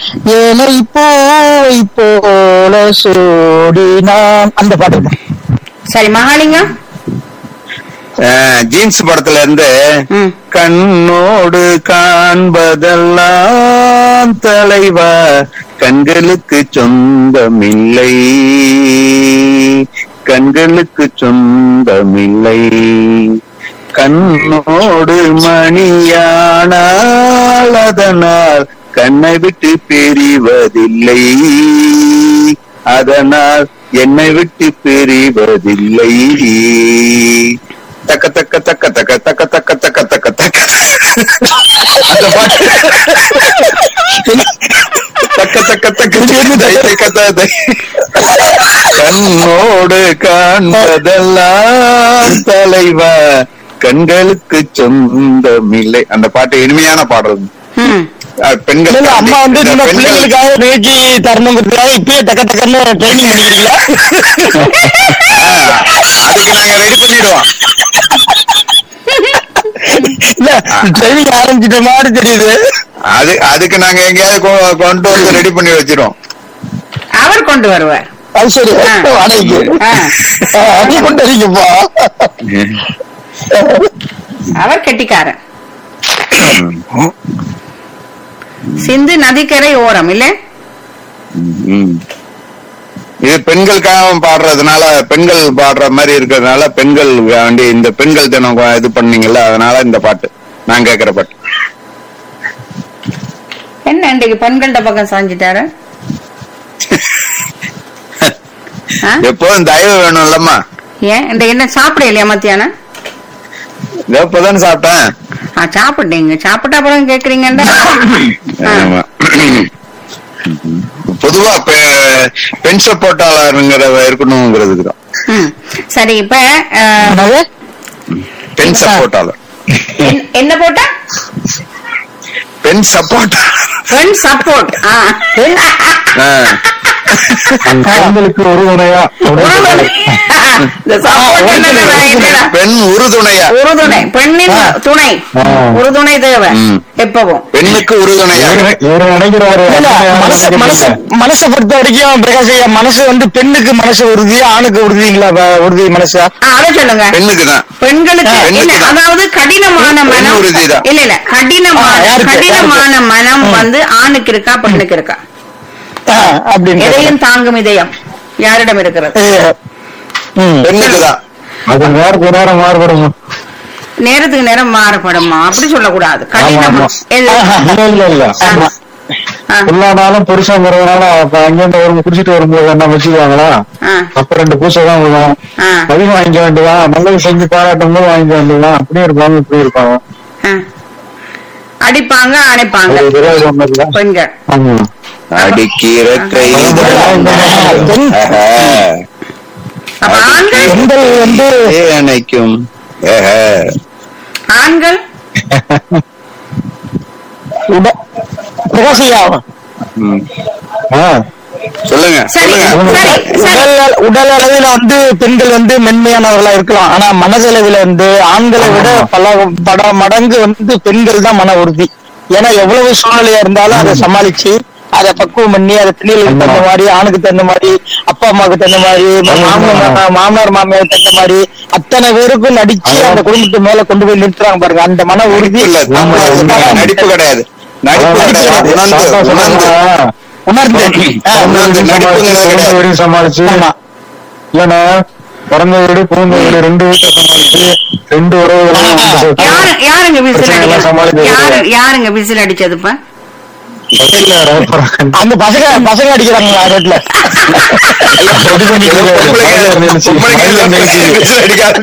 ஏழை பூவை போல சோடினான் அந்த பாட்டு சரி மகாலிங்கம் ஜீன்ஸ் படத்துல இருந்து ம். கண்ணோடு காண்பதெல்லாம் தலைவா கண்களுக்கு சொந்தமில்லை கண்களுக்கு சொந்தமில்லை கண்ணோடு மணியானால் அதனால் கண்ணை விட்டு பிரிவதில்லை அதனால் என்னை விட்டு பிரிவதில்லை தக்க தக்க தக்க தக்க தக்க தக்க தக்க தக்க தக்க அந்த பாட்டு தக்க தக்க தக்க தை தக்க த- தை. கண்ணோடு காண்பதெல்லாம் தலைவா கண்களுக்கு சொந்தமில்லை அந்த பாட்டு இனிமையான பாடல் ம். அஹ் பெண்கள் இல்ல, அம்மா வந்து இந்த நம்ம பெண்கள் பிள்ளைங்களுக்காக நிகழ்ச்சி தரணுங்கிறதுக்காக இப்பயே டக்க டக்குன்னு ட்ரைனிங் பண்ணிக்கிறீங்களா அதுக்கு நாங்க ரெடி பண்ணிடுவோம் இல்ல ட்ரைனிங் ஆரம்பிச்சிட்ட மாதிரி தெரியுது அது அதுக்கு நாங்க எங்கேயாவது கொ- கொண்டு வந்து ரெடி பண்ணி வச்சிருவோம் அவர் கொண்டு வருவார் அது சரி ஆ. வாடகைக்கு ஆ. ஆ, அது கொண்டு வரீங்கப்பா அவர் கெட்டிக்காரன் சிந்து நதிக்கரை ஓரம் இல்ல ம். இது பெண்களுக்காக பாடுறதுனால பெண்கள் பாடுற மாதிரி இருக்கிறதுனால பெண்கள் வேண்டி இந்த பெண்கள் தினம் கொ- இது பண்ணீங்கல்ல அதனால இந்த பாட்டு நான் கேக்குற பாட்டு என்ன இன்றைக்கு பெண்கள்ட்ட பக்கம் சாஞ்சிட்டாரு ஆ? எப்போதும் தயவு வேணும் இல்லம்மா ஏன் இந்த என்ன சாப்பிட இல்லையா மத்தியானம் இதோ இப்பதானே சாப்பிட்டேன் ஆ சாப்பிட்டீங்க சாப்பிட்ட அப்புறம் கேக்குறீங்கடா ஆமா. பொதுவா பெ- பெண் சப்போர்ட்டாளருங்கிற இருக்கணுங்கிறதுக்கு தான் ம். சரி இப்ப அஹ், என்னது? பெண் சப்போர்ட்டாளர் என்- என்ன போட்டா பெண் சப்போர்ட்டாளர் பெண் சப்போர்ட் பெண்களுக்கு ஒரு முறையா இந்த சப்போர்ட் என்னன்னா பெண் உறுதுணையா உறுதுணை பெண்ணின் துணை ஆ. உறுதுணை தேவை ம். எப்பவும் பெண்ணுக்கு உறுதுணையா இவரு நினைக்கிறாரு இல்ல, மனசு மனசு மனசை பொறுத்த வரைக்கும் பிரகாஷ் ஐயா மனசு வந்து பெண்ணுக்கு மனசு உறுதி ஆணுக்கு உறுதிங்களா வ- உறுதி மனசா ஆ, அதை சொல்லுங்க பெண்ணுக்கு தான் பெண்களுக்கு ஆ, இல்ல பெண்ணுக்கு தான். அதாவது கடினமான பெண் மனம் உறுதிதான். இல்ல இல்ல கடினமான ஆ, யாருக்கு? கடினமான யாருக்கு? மனம் வந்து ஆணுக்கு இருக்கா பெண்ணுக்கு இருக்கா ஆ, அப்படின்னு எதையும் தாங்கும் இதயம் யாரிடம் இருக்கிறது ம். பெண்ணுக்கு தான் அது நேரத்துக்கு நேரம் மாறுபடும் நேரத்துக்கு நேரம் மாறுபடுமா அப்படி சொல்லக்கூடாது கடினமா ஆமா. எது? இல்ல இல்ல இல்ல ஆமா. ஆ, ஃபுல்லானாலும் புருஷங்கிறதுனால அப்ப அங்கிருந்து வரும் குடிச்சிட்டு வரும்போது என்ன வச்சுக்குவாங்களா ஆ, அப்ப ரெண்டு பூசை தான் விழும் ஆ, அதிகம் வாங்கிக்க வேண்டியதான் நல்லது செஞ்சு பாராட்டும் போது வாங்கிக்க வேண்டியதான் அப்படியே இருப்பாங்க இப்படி இருப்பாங்க ஆ. அடிப்பாங்க அணைப்பாங்க அது விரோதம் ஒண்ணும் இல்ல பெண்கள் ஆமா அடிக்கிற கைதான் பெண் அப்ப ஆண்கள் பெண்கள் வந்து ஏ அணைக்கும் ஏஹே. ஆண்கள் உட பிரகாஷ் ஐயா ம். ஆ, சொல்லுங்க சரி சொல்லுங்க சரி சரி உடல் உடல் அளவில் வந்து பெண்கள் வந்து மென்மையானவர்களா இருக்கலாம் ஆனா மனதளவில் வந்து ஆண்களை விட பல பட மடங்கு வந்து பெண்கள் தான் மன உறுதி ஏன்னா எவ்வளவு சூழ்நிலையா இருந்தாலும் அதை சமாளிச்சு அதை பக்குவம் பண்ணி அதை பிள்ளைகளுக்கு தகுந்த மாதிரி ஆணுக்கு தகுந்த மாதிரி அப்பா அம்மாவுக்கு தகுந்த மாதிரி மாமனார் மாமனார் மாமியாருக்கு தகுந்த மாதிரி அத்தனை பேருக்கும் நடிச்சு அந்த குடும்பத்து மேல கொண்டு போய் நிறுத்துறாங்க பாருங்க அந்த மன உறுதி இல்ல நடிப்பு நடிப்பு கிடையாது நடிப்பு கிடையாது உணர்ந்து தாத்தா உணர்ந்து சொன்னாங்க, உணர்ந்து ஆ, உணர்ந்து நடிப்புங்கிறது பூந்த கிடையாது வீடு சமாளிச்சு ஆமா இல்லன்னா பிறந்த வீடு பூந்த வீடு ரெண்டு வீட்டை சமாளிச்சு ரெண்டு உறவுகளையும் வந்து சேர்த்து யாரு யாருங்க விசில் பிரச்சனை எல்லாம் அடிச்சது சமாளிக்க யாரு தெரியாது. யாருங்க விசில் அடிச்சதுப்பா பக்கத்துல rapper. அந்த பசங்க பசங்க அடிக்கிறாங்க ரோட்ல ரெடி பண்ணிட்டு ஏதோ இருக்காரு. பொம்பளைங்க- மயிலை நினைச்சு, பொம்பளைங்க மயிலை எல்லாம் நினைச்சு. விசில் அடிக்காது.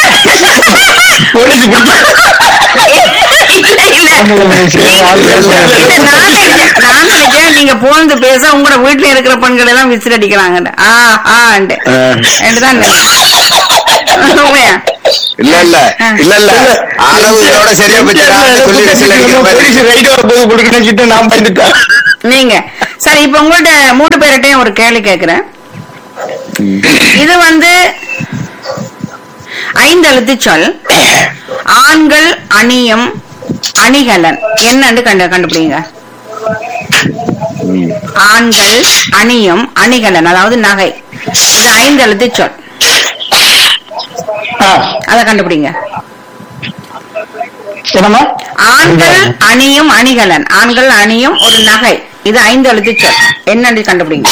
இல்ல இல்ல மயிலை நினைச்சு, ஆள்கள் இல்ல, நினைச்சு. நான் நினைச்சேன் நான் நினைச்சேன் நீங்க போந்து பேச உங்களோட வீட்டுல இருக்கிற பெண்கள் எல்லாம் விசில் அடிக்கிறாங்க ஆ ஆண்டு தான் உண்மையா இல்ல இல்ல இல்ல இல்ல அளவு இதோட சரியா போச்சுடா சொல்லி விசில் அடிக்கிற மாதிரி ரைட் வரும்போது கொடுக்கணும் நான் பயந்துட்டேன் நீங்க சரி இப்ப உங்கள்ட்ட மூணு பேர்கிட்டயும் ஒரு கேள்வி கேக்குறேன் இது வந்து ஐந்தெழுத்து சொல் ஆண்கள் அணியும் அணிகலன் என்னன்னு கண்டு கண்டுபிடிங்க ம். ஆண்கள் அணியும் அணிகலன் அதாவது நகை இது ஐந்து எழுத்து சொல் ஆ, அதை கண்டுபிடிங்க என்னம்மா ஆண்கள் அணியும் அணிகலன் ஆண்கள் அணியும் ஒரு நகை இது ஐந்து எழுத்து சொல் என்னன்னு கண்டுபிடிங்க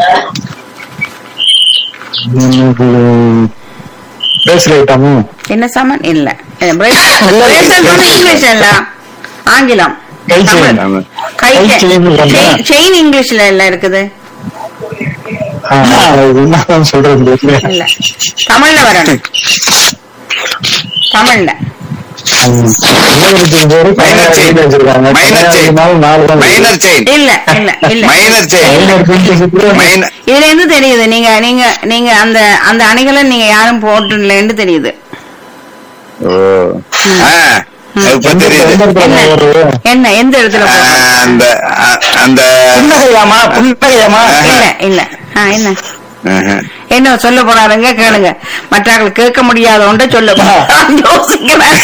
பேசல ஐட்டமும் என்ன சாமான் இல்ல பிரேசல் வந்து இங்கிலீஷ் இல்ல ஆங்கிலம் கை செயின். ஆமா. கை கை செயின் இல்ல. செயின் இங்கிலீஷ்ல இல்ல இருக்குது என்னதான் சொல்றது தெரியல. இல்ல தமிழ்ல வரணும் தமிழ்ல இருபத்தி அஞ்சு வரைக்கும் Minor chain. வச்சிருக்காங்க Minor chain. நாலு நாலு தான் மைனர் செயின் இல்ல இல்ல இல்ல minor chain minor principal minor இதுல இருந்து தெரியுது நீங்க நீங்க நீங்க அந்த அந்த அணிகளை நீங்க யாரும் போட்டுலன்னு தெரியுது ஓ ஆ, இப்ப தெரியுது என்ன எந்த இடத்துல ஆ, போட்டு அந்த அ- அந்த புன்னகையாமா புன்னகையாமா இல்ல இல்ல ஆ, என்ன ஆஹா. என்ன சொல்ல போறாருங்க கேளுங்க மற்றவர்கள் கேட்க முடியாத ஒன்றை சொல்ல போறாரு. யோசிக்கிறேன்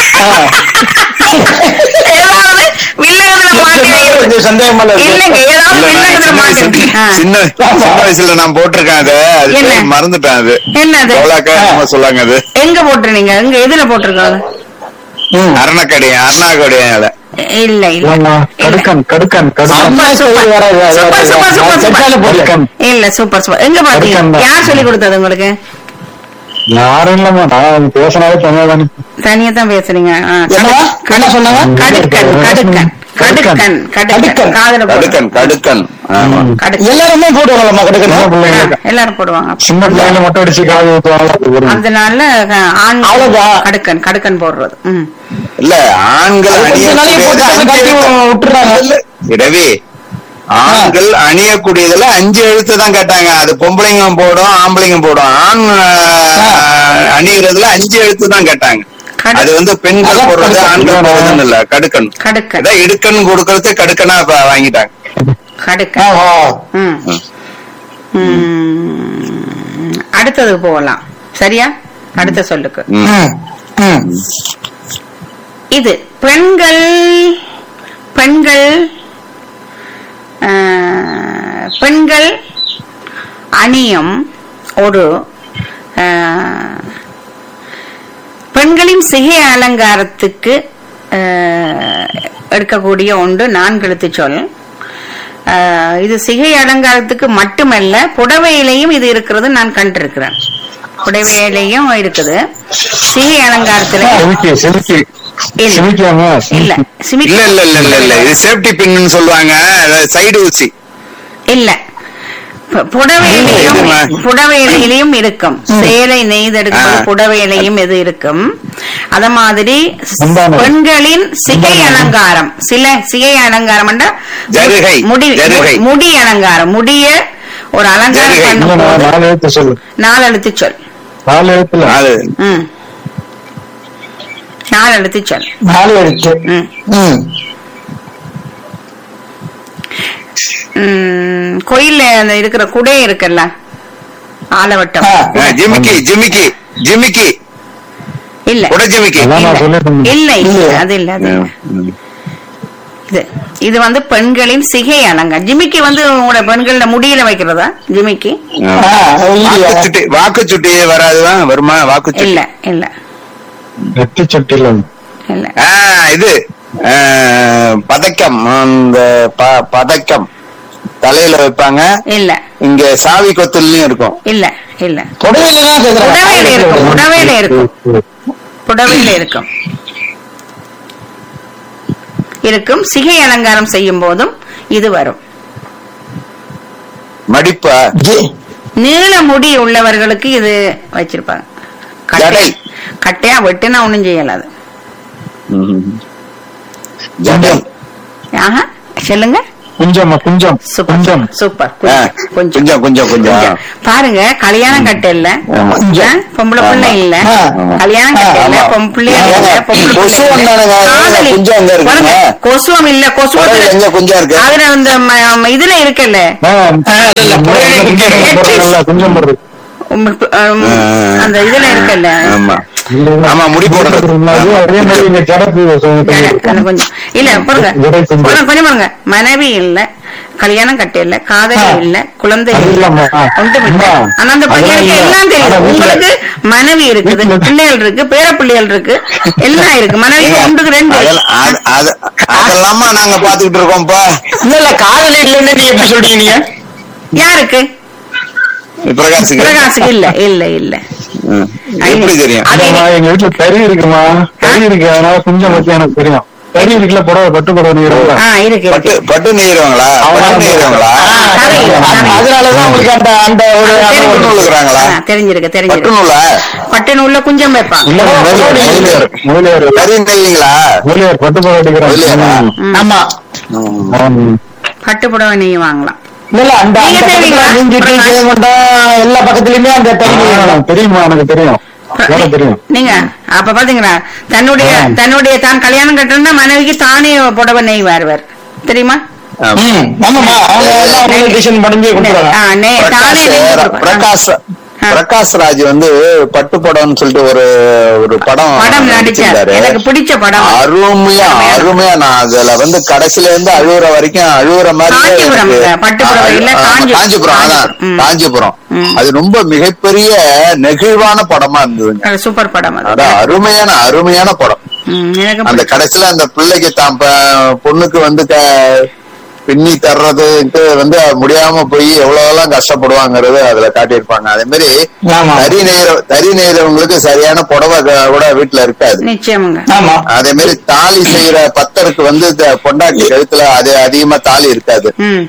ஏதாவது வில்லகத்துல மாட்டி கொஞ்சம் சந்தேகமா இருக்கு. இல்லைங்க ஏதாவது இல்ல, நான் வில்லகத்துல சின்ன மாட்டி வயசுல- சின்ன சின்ன வயசுல நான் போட்டிருக்கேன் அது அது என்ன? பேர் மறந்துட்டேன் அது என்னது சோலாக்கா என்னமோ சொல்லாங்க அது எங்க போட்டுருந்தீங்க எங்க எதுல போட்டிருக்காங்க ம். அரணக்கடையன் அருணாக்கடையால இல்ல இல்ல இல்ல கடுக்கன் கடுக்கன் கடுக்கன் அம்மா சொல்லி வராது, அது சூப்பர், வராது. சூப்பர், சூப்பர், அது செட்டால சூப்பர். போடல. கடுக்கன் இல்ல சூப்பர் சூப்பர் எங்க பாத்தீங்க கடுக்கன் தான். யார் சொல்லி கொடுத்தது உங்களுக்கு யாரும் இல்லம்மா நான் பேசினாலே தனியாதானே தனியா தான் பேசுறீங்க ஆ, என்னவா? என்ன சொன்னாங்க கடுக்கன் கடுக்கன் கடுக்கன் கடுக்கன் கடுக்கன். காதுல போடு. கடுக்கன் கடுக்கன் ஆமா கடுக்கன் எல்லாருமே போடுவாங்களாம்மா சின்ன கிடைக்கணும் பிள்ளைங்க ஆ, எல்லாரும் போடுவாங்க சின்ன பிள்ளைங்க மட்டும் அடிச்சு காது ஊத்துவாங்க அது வரும். அதனால அஹ், ஆண் அவ்வளவுதான். கடுக்கன் கடுக்கன் போடுறது ம் இல்ல ஆண்கள் அது கொஞ்ச நாளைக்கு போட்டு அணியக்கூடியது கட்டி அஞ்சு விட்டுறாங்க. இல்ல, இரவி ஆண்கள் அணியக்கூடியதுல அஞ்சு எழுத்து தான் கேட்டாங்க அது பொம்பளைங்க போடும் ஆம்பளைங்க போடும் ஆண் ஆஹ், அணியறதுல அஞ்சு எழுத்து தான் கேட்டாங்க கடு- அது வந்து பெண்கள் அதான் போடுறது கடுக்கன். ஆண்கள் போடுறதுன்னு இல்ல கடுக்கன் கடுக்கன் அதான் இடுக்கன் கொடுக்கறது கடுக்கனா இப்ப வாங்கிட்டாங்க கடுக்கன் ஆஹா. ம் ம். அடுத்தது போகலாம் சரியா அடுத்த சொல்லுக்கு ம். ம். ம். இது பெண்கள் பெண்கள் ஆஹ், பெண்கள் அணியும் ஒரு ஆஹ், பெண்களின் சிகை அலங்காரத்துக்கு ஆஹ், எடுக்கக்கூடிய ஒன்று நான்கெழுத்து சொல் ஆஹ், இது சிகை அலங்காரத்துக்கு மட்டுமல்ல புடவையிலையும் இது இருக்கிறது நான் கண்டிருக்கிறேன் புடவையிலையும் இருக்குது சிகை அலங்காரத்துல சிமிக்கி சிமிக்கி இல்ல. சிமிக்காமா இல்ல சிமிக் இல்ல இல்ல இல்ல இல்ல இல்ல இது சேஃப்டி பின்னு சொல்லுவாங்க சைடு ஊசி இல்ல பு- புடவையிலையும் இதுமா? புடவையிலையும் இருக்கும் சேலை நெய்தெடுக்கும் ஆ. புடவையிலையும் இது இருக்கும் அத மாதிரி முந்தானை. பெண்களின் சிகை அலங்காரம் சில சிகை அலங்காரம் ஜருகை, முடி ஜருகை. முடி அலங்காரம் முடிய ஒரு அலங்காரம் ஜருகை. பண்ணும் இல்ல போது நாலு எழுத்து சொல்லு நாலு எழுத்து சொல் நாலு எழுத்துல அது ம் நாலு எழுத்து சொல் நாலு எழுத்து ம் ம். ம், கோயில்ல அந்த இருக்கிற குடை இருக்குல்ல ஆலவட்டம் ஆ. ஆ, ஜிமிக்கி ஜிமிக்கி ஜிமிக்கி இல்ல உட ஜிமிக்கி அதான் நான் சொல்லிட்டு இல்ல இல்ல இல்ல. அது இல்ல அது இல்ல. ம். இது இது வந்து பெண்களின் சிகை அலங்காரம் ஜிமிக்கி வந்து உங்களோட பெண்கள முடியில வைக்கிறதா ஜிமிக்கி ஆ. ஆ, இல்லையா? வாக்குச்சுட்டி வாக்குச்சுட்டி வராதுதான் வருமா வாக்குச்சுட்டி இல்ல இல்ல நெத்தி சட்டில இல்ல ஆ, இது ஆ, பதக்கம் அந்த ப- பதக்கம் தலையில வைப்பாங்க இல்ல இங்க சாவி கொத்துலயும் இருக்கும் இல்ல இல்ல புடவையில தான் கேக்குறேன். புடவையில இருக்கும் புடவையில இருக்கும் புடவையில இருக்கும் இருக்கும் சிகை அலங்காரம் செய்யும் போதும் இது வரும் மடிப்பா ஜி- நீள முடி உள்ளவர்களுக்கு இது வச்சிருப்பாங்க கட்டை- ஜடை. கட்டையா வெட்டுனா ஒண்ணும் செய்யலாது ம். ஜடம் ஆஹா சொல்லுங்க குஞ்சம்மா குஞ்சம் சூப்பர் குஞ்சம் சூப்பர் ஆ, கொஞ்சம் கொஞ்சம் கொஞ்சம் கொஞ்சம் கொஞ்சம். பாருங்க கல்யாணம் கட்ட இல்ல ஆமா. ஆ, பொம்பளை பிள்ளை ஆமா. இல்ல ஆ, ஆமா. கல்யாணம் கட்ட இல்ல ஆமா. பொம்பளை ஆமா. இல்ல பொம்பளை கொசு பிள்ளை இல்ல. வந்தானுங்க. காதலி. குஞ்சம் எங்க இருக்குங்க? பாருங்க, கொசுவம் இல்ல கொசுவத்துல புடவையில எங்க குஞ்சம் இருக்கு? அதுல அந்த ம- ம- இதுல இருக்குல்ல ஆ, இல்ல, புடவையில குஞ்சம் போடுறாங்கல்ல, குஞ்சம் போடுறது உம், உம், ஆ. அந்த இதுல இருக்குல்ல ஆமா இல்ல, இல்ல. ஆமா, முடி போடுறது. முன்னாடி அதே மாதிரி இங்க ஜடப்பு ஜடை, அது கொஞ்சம் இல்ல பாருங்க ஜடை கொஞ்சம். பாருங்க, கொஞ்சம் பாருங்க மனைவி இல்ல கல்யாணம் கட்டையில காதல் ஆ. இல்ல குழந்தை அது இல்ல இல்லம்மா. ஒன்றும் இல்ல அம்மா, ஆனா அந்த பையனுக்கு அதெல்லாம் எல்லாம் இல்ல. தெரியும் ஆனா வீட்டுல- உங்களுக்கு மனைவி இருக்குது வீட்டுல- பிள்ளைகள் இருக்கு பேர பிள்ளைகள் இருக்கு எல்லாம் இருக்கு மனைவி ஒன்றுக்கு ரெண்டு அதெல்லாம் அது- அது- அதெல்லாமா நாங்க பாத்துக்கிட்டு இருக்கோம்ப்பா இல்ல இல்ல காதல் இல்லைன்னு நீங்க எப்படி சொல்றீங்க நீங்க யாருக்கு பிரகாஷுக்கு பிரகாசுக்கு இல்ல இல்ல இல்ல ம். எப்படி தெரியும் அது இல்லம்மா, எங்க வீட்டுல கறி இருக்குமா கறி இருக்கு அதனால கொஞ்சம் பத்தி எனக்கு தெரியும் கறி இருக்குல்ல புடவை பட்டு புடவை நீங்க ஆ இருக்கு பட்டு இருக்கு பட்டு நெய்யறவங்களா பட்டு நெய்யறவங்களா ஆ, கதை, கதை. அதனாலதான் உங்களுக்கு அந்த அந்த ஒரு அது அந்த ஒரு- பட்டு நூல் இருக்கிறாங்களா ஆ, தெரிஞ்சிருக்கு பட்டு தெரிஞ்சிருக்கு நூலா பட்டு நூல்ல குஞ்சம் வைப்பாங்க இல்ல முதலியார் முதலியார் கறி நெய்வீங்களா முதலியார் பட்டு புடவை முதலியாரா? அடிக்கிறாங்க ம். ஆமா ஆம். பட்டு புடவை நெய்ய வாங்கலாம் இல்ல இல்ல அந்த நீங்க அந்த தெரியுங்களா? பக்கத்துல நீங்கிட்டு ஜெயங்கொண்டம் எல்லா பக்கத்துலயுமே அந்த தறி ஆ, தெரியுமா எனக்கு தெரியும் எனக்கு தெரியும் நீங்க அப்ப பாத்தீங்களா தன்னுடைய ஆ. தன்னுடைய தான் கல்யாணம் கட்டிருந்தா மனைவிக்கு தானே புடவை நெய்வார் அவர் தெரியுமா ஆமா. ம், ஆமாமா அவங்க எல்லாம் அவங்க டிசைன் பண்ணி கொடுத்துருவாங்க ஆ, நெய்- தானே பிரகாஷ் நெய்து கொடுப்பார். பிரகாஷ் ஆ. பிரகாஷ் ராஜ் வந்து பட்டு படம்னு சொல்லிட்டு ஒரு ஒரு படம் படம் நடிச்சார் நடிச்சிருந்தாரு. எனக்கு பிடிச்ச படம் அருமையா அருமையா நான் அதுல வந்து கடைசில இருந்து அழுகுற வரைக்கும் அழுகுற மாதிரி காஞ்சிபுரம் எனக்கு- இல்ல, பட்டு புடவை இல்ல, ஆ, காஞ்சி- காஞ்சிபுரம் அதான் ம். காஞ்சிபுரம் ம். அது ரொம்ப மிகப்பெரிய நெகிழ்வான படமா இருந்ததுங்க அது சூப்பர் படம் அது அதான் அருமையான அருமையான படம் ம், எனக்கு அந்த பிடிச்ச- கடைசியில அந்த பிள்ளைக்கு தான் ப- பொண்ணுக்கு வந்து க- பின்னி தர்றதுக்கு வந்து முடியாம போய் எவ்வளவு எல்லாம் கஷ்டப்படுவாங்கறது அதுல காட்டியிருப்பாங்க அதே மாதிரி ஆமா. தறி நெய்ற தறி நெய்றவங்களுக்கு சரியான புடவை க- கூட வீட்டுல இருக்காது நிச்சயமுங்க ஆமா அதே மாதிரி தாலி செய்யற பத்தருக்கு வந்து இந்த பொண்டாட்டி கழுத்துல அது அதிகமா தாலி இருக்காது ம்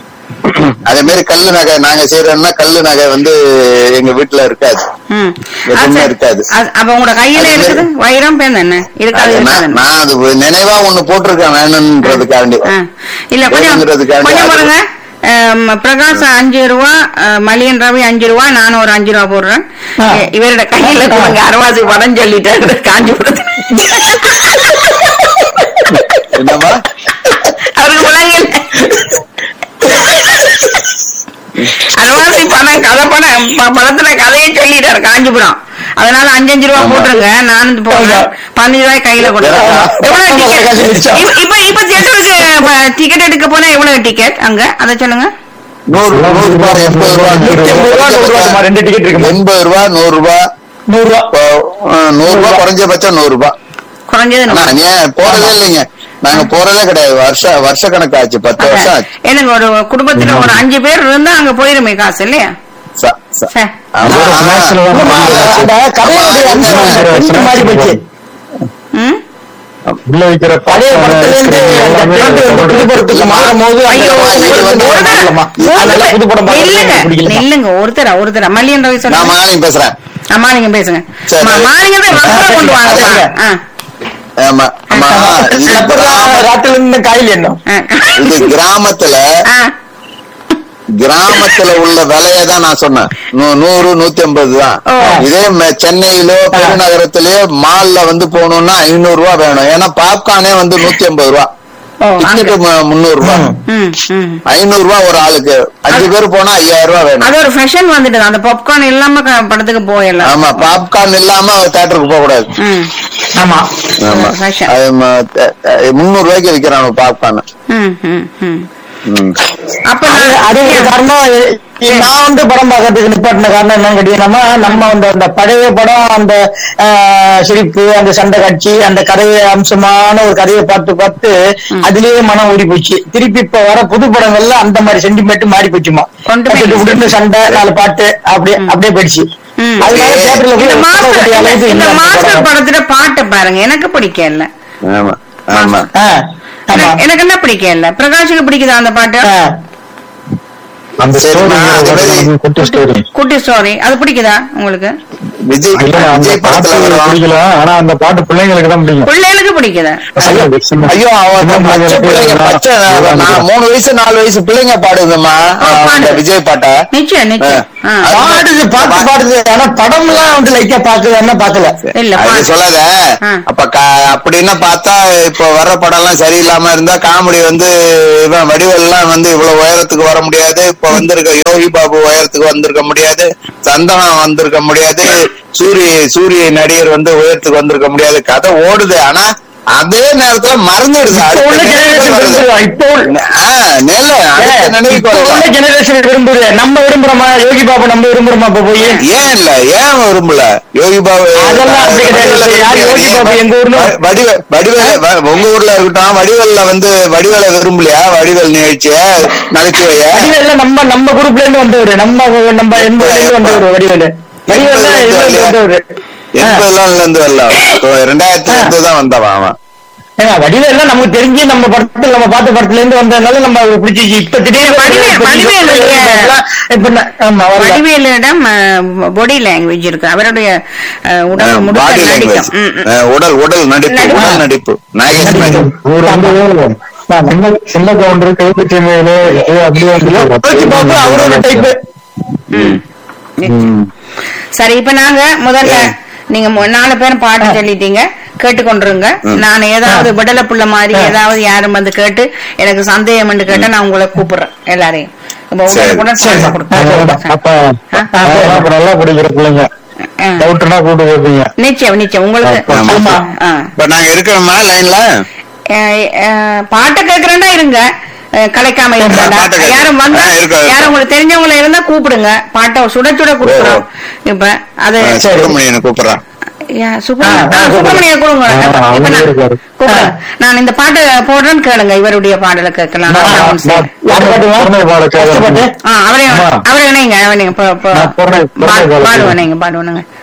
அதே மாதிரி கல்லு நகை நாங்க செய்யறோம்னா கல்லு நகை வந்து எங்க வீட்டுல இருக்காது ம் எதுவுமே அது- இருக்காது. அது- அப்ப உங்களோட கையில அது இருக்குது வைரம் பேன் என்ன இருக்காது அது இருக்காது நான் நான் அது நினைவா ஒண்ணு போட்டிருக்கேன் வேணும்ன்றதுக்காண்டி ஆ. இல்ல கொஞ்சம் வேணுங்கிறதுக்காண்டி கொஞ்சம் அது- பாருங்க அம், பிரகாஷ் அஞ்சு ரூபா அஹ், மலியன் ரவி அஞ்சு ரூபா நானும் ஒரு அஞ்சு ரூபா போடுறேன் ஆ. இ- இவரோட கையில கொடுங்க அரவாசி படம் சொல்லிட்டாரு காஞ்சிபுரத்து என்னமா அவருக்கு விளங்கல அரவாசி படம் கதை படம் ப- படத்துல கதையை சொல்லிட்டாரு காஞ்சிபுரம் அதனால அஞ்சஞ்சு ரூபா போட்டுருங்க நானும் போடுறேன் பதினஞ்சு ரூபாய் கையில கொடுங்க எவ்வளவு டிக்கெட் இப்ப இப்ப தியேட்டருக்கு டிக்கெட் எடுக்க போனா எவ்வளவு டிக்கெட் அங்க அதை சொல்லுங்க நூறு நூறு ரூபாய் எண்பது ரூபாய் நூத்தி ஐம்பது ரூபா, நூறு ரூபா, ரெண்டு டிக்கெட் இருக்கு எண்பது ரூபாய் நூறு ரூபாய் நூறு ரூபா அஹ், நூறு ரூபாய் குறைஞ்சபட்சம் நூறு ரூபாய் குறைஞ்சது ஆனா நூறு. ஏன் போறதே இல்லைங்க நாங்க போறதே கிடையாது வருஷ வருஷ கணக்கு ஆச்சு பத்து வருஷம் ஆச்சு எனக்கு ஒரு குடும்பத்துல ஒரு அஞ்சு பேர் இருந்தா அங்க போயிருமே காசு இல்லையா ச- ச- சே. ஆமா, ஒரு ஆனா, snacks ல தான் ஆமா, அந்த கதையோடைய அம்சம் வந்து மாறி போச்சு ம்? உள்ள வைக்கிற பழைய படத்துல இருந்து அந்த trend வந்து புது படத்துக்கு மாறும் போது ஐயோ, அந்த ஒரு- இது வந்து ஒரு தடவை- மாறலாமா? அதனால புது படம் பார்க்கறது நில்லுங்க, எனக்கு பிடிக்கல நில்லுங்க ஒருத்தர ஒருத்தர மல்லியன் ரவி நான் சொல்லுங்க மாலிங் பேசுறேன் அம்மா நீங்க பேசுங்க சரி. மா- மாலிங்க போய் ரப்பரை கொண்டு வாங்க சரிங்க. ஆ, ஆமா ஆமா இது கிராம- ராத்திரில இருந்து காயில் என்ன ஆ. இது கிராமத்துல ஆ, கிராமத்துல உள்ள விலையை தான் நான் சொன்னேன் நூ- நூறு நூத்தி ஐம்பது தான் ஓ. இதே ம- சென்னையிலோ பெருநகரத்திலயோ மால்ல வந்து போகணும்னா ஐநூறு ரூபாய் வேணும் ஏன்னா பாப்கார்னே வந்து நூத்தி ஐம்பது ரூபா ஓ, அங்க. டிக்கெட் முன்னூறு ரூபாய் ம், ம். ஐநூறு ரூபாய் ஒரு ஆளுக்கு அஞ்சு பேர் போனா ஐயாயிரம் ரூபாய் வேணும் அது ஒரு ஃபேஷன் வந்துட்டு அந்த பாப்கார்ன் இல்லாம க- படத்துக்கு போயிடலாம் ஆமா பாப்கார்ன் இல்லாம தேட்டருக்கு போக கூடாது ம், ஆமா ஆமா fashion. அது ம- த- த- முந்நூறு ரூபாய்க்கு விக்கிறாங்க பாப்கார்ன் ம், ம், ம். ம். அப்ப அது நான்- அது ஒரு காரணம் இ- நான் வந்து படம் பார்க்கறதுக்கு நிப்பாட்டின காரணம் என்னன்னு கேட்டீங்கன்னா நம்ம வந்து அந்த பழைய படம் அந்த ஆஹ், சிரிப்பு அந்த சண்டை காட்சி அந்த கதையை அம்சமான ஒரு கதையை பார்த்து பார்த்து அதுலயே மனம் ஊறி போச்சு திருப்பி இப்ப வர புது படங்கள்ல அந்த மாதிரி சென்டிமெண்ட் மாறி போச்சுமா கொண்டு போய் கட்டிட்டு விட்டுட்டு சண்டை நாலு பாட்டு அப்படியே அப்படியே போயிடுச்சு ம். அதனால தியேட்டர்ல போய் இந்த உட்கார மாஸ்டர் வேண்டிய அளவுக்கு இந்த இல்ல அந்த மாஸ்டர் படம். படத்துல பாட்டு பாருங்க எனக்கு பிடிக்கல ஆமா ஆமா ஆ, ஆமா எனக்கு- எனக்கு என்ன பிடிக்கல பிரகாஷுக்கு பிடிக்குதா அந்த பாட்டு ஆ. அந்த சரிம்மா, அது மாதிரி- ஸ்டோரி குட்டி ஸ்டோரி குட்டி ஸ்டோரி அது பிடிக்குதா உங்களுக்கு விஜய் இல்ல அந்த விஜய் பாட்டு படத்துல வரும் பிடிக்கல ஆனா அந்த பாட்டு பிள்ளைங்களுக்கு தான் பிடிக்கும் பிள்ளைகளுக்கு பிடிக்குதா ஐயோ, ஐயோ அவன் சின்ன பச்சை பிள்ளைங்க பச்சை நான் மூணு வயசு நாலு வயசு பிள்ளைங்க பாடுதும்மா ஆ, அந்த பாடுது. விஜய் பாட்டை நிச்சயம் நிச்சயம் ஆ. அது- பாடுது பாட்டு பாடுது ஆனா படம் எல்லாம் வந்து லைட்டா பாக்குதுன்னா பாக்கல இல்ல அது பாட்டு. சொல்லாத ஆ. அப்ப க- அப்படின்னா பார்த்தா இப்ப வர்ற படம் எல்லாம் சரியில்லாம இருந்தா காமெடி வந்து இவன் வடிவெல்லாம் வந்து இவ்வளவு உயரத்துக்கு வர முடியாது இப்ப வந்திருக்க யோகி பாபு உயரத்துக்கு வந்திருக்க முடியாது சந்தனம் வந்திருக்க முடியாது சூரிய சூரிய நடிகர் வந்து உயரத்துக்கு வந்திருக்க முடியாது கதை ஓடுது ஆனா அதே நேரத்துல மறந்துடுது இப்ப உள்ள ஜெனரேஷன் விரும்புறா இப்போ உள்ள- ஆஹ் நெல்ல அடுத்த நினைவுக்கு இப்ப உள்ள வரல. ஜெனரேஷன் விரும்புது நம்ம விரும்புறோமா யோகி பாபு நம்ம விரும்புறோமா இப்ப போய் ஏன் இல்ல ஏன் விரும்பல யோகி பாபு அதெல்லாம் அப்படி கிடையாது. யார் யோகி பாபு எங்க ஊர்ல? வ- வடிவ வடிவேல வ- உங்க ஊர்ல இருக்கட்டும் வடிவேல்ல வந்து வடிவேல விரும்பலையா வடிவேல் நிகழ்ச்சிய நகைச்சுவைய வடிவேல நம்ம நம்ம குரூப்ல இருந்து வந்தவரு நம்ம நம்ம எண்பதுல இருந்து வந்தவரு வடிவேலு வடிவேல இதுல இருந்து வந்தவரு ஆ. எண்பதுல இருந்து வரல இப்போ ரெண்டாயிரத்துல இருந்து தான் வந்தவன் அவன் ஏங்க, வடிவேல்ல நமக்கு தெரிஞ்சு நம்ம படத்துல நம்ம பார்த்த படத்துல இருந்து வந்ததுனால நம்ம அவரை பிடிச்சிச்சு இப்ப திடீர்னு வடிவேல், வடிவேல் இல்லையே. இப்ப ந- ஆமா வரல. வடிவேலிடம் பாடி லாங்குவேஜ் இருக்கு அவருடைய அஹ், உடம்பு முழுக்க பாடி நடிக்கும் லாங்குவேஜ் ம், ம். உடல் உடல் நடிப்பு நடிப்பு. உடல் நடிப்பு நாகேஷ் மாதிரி இவர் வந்து சின்ன சின்ன கவுண்டர் கைப்பற்றி மேலே அப்படியே வந்து யோகி பாபு அவரோட டைப் ம். ம். சரி இப்ப நாங்க முதல்ல ஏ. நீங்க மு- நாலு பேரும் பாட்டு சொல்லிட்டீங்க கேட்டுக்கொண்டிருங்க நான் ஏதாவது விடல புள்ள மாதிரி ஏதாவது யாரும் வந்து கேட்டு எனக்கு சந்தேகம் கேட்டா நான் உங்களை கூப்பிடுறேன் எல்லாரையும் இப்ப சரி, உடனுக்குடன் சரி. சாப்பிட கொடுப்பேன். அப்ப அதெல்லாம் அப்ப நல்லா படிக்கிற பிள்ளைங்க ஆ. டவுட்னா கூட்டு கேட்பீங்க நிச்சயம் நிச்சயம் உங்களுக்கு ஆமா. ஆமா. ஆ. இப்ப நாங்க இருக்கிறோமா லைன்ல அஹ், அஹ், பாட்டை கேக்குறேன்னா இருங்க அஹ், கலைக்காம இருக்கா பாட்டை கேட்க- யாரும் வந்தா ஆ, இருக்கோம், இருக்கோம். யாரும் உங்களுக்கு தெரிஞ்சவங்கள இருந்தா கூப்பிடுங்க பாட்டை சுட சுட கொடுக்குறோம் இப்ப அது சுப்பிரமணியன் கூப்பிடுறான் யா, ஆ, சுப்பிரமணிய ஆ, ஆ, சுப்பிரமணிய கொடுங்க ஆ, இப்ப அவரே நான் இருக்காரு. கூப்பிடுறேன். நான் இந்த பாட்டு போடுறேன்னு கேளுங்க இவருடைய பாடலை கேட்கலாம் நான் நான் நான் சரி. யார் பாட்டுவா? பொறுமை பாட ஃபர்ஸ்ட் பாட்டு? கேட்கறேன். ஆ, அவரையும் ஆமா. அவரை இணைங்க அவரையும் நான் பொறுமை- பொறுமை பாடு பாட பாடுவேன் கேட்கறேன். நீங்க பாடுவானுங்க